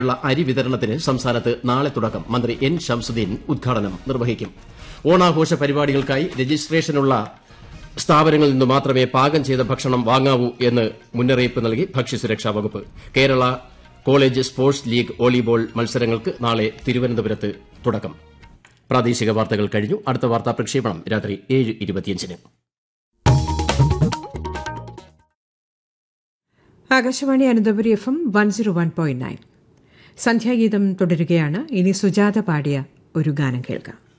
ുള്ള അരി വിതരണത്തിന് സംസ്ഥാനത്ത് നാളെ തുടക്കം മന്ത്രി എൻ ഷംസുദ്ദീൻ ഉദ്ഘാടനം നിർവഹിക്കും ഓണാഘോഷ പരിപാടികൾക്കായി രജിസ്ട്രേഷനുള്ള സ്ഥാപനങ്ങളിൽ നിന്ന് മാത്രമേ പാകം ചെയ്ത ഭക്ഷണം വാങ്ങാവൂ എന്ന് മുന്നറിയിപ്പ് നൽകി ഭക്ഷ്യസുരക്ഷാ വകുപ്പ് Kerala college sports league volleyball മത്സരങ്ങൾക്ക് നാളെ തിരുവനന്തപുരത്ത് തുടക്കം പ്രാദേശിക വാർത്തകൾ കഴിഞ്ഞു അടുത്ത വാർത്താ പ്രക്ഷേപണം രാത്രി ഏഴ് ഇരുപത്തിയഞ്ചിന് Akashvani Ananthapuri F M one zero one point nine സന്ധ്യാഗീതം തുടരുകയാണ് ഇനി സുജാത പാടിയ ഒരു ഗാനം കേൾക്കാം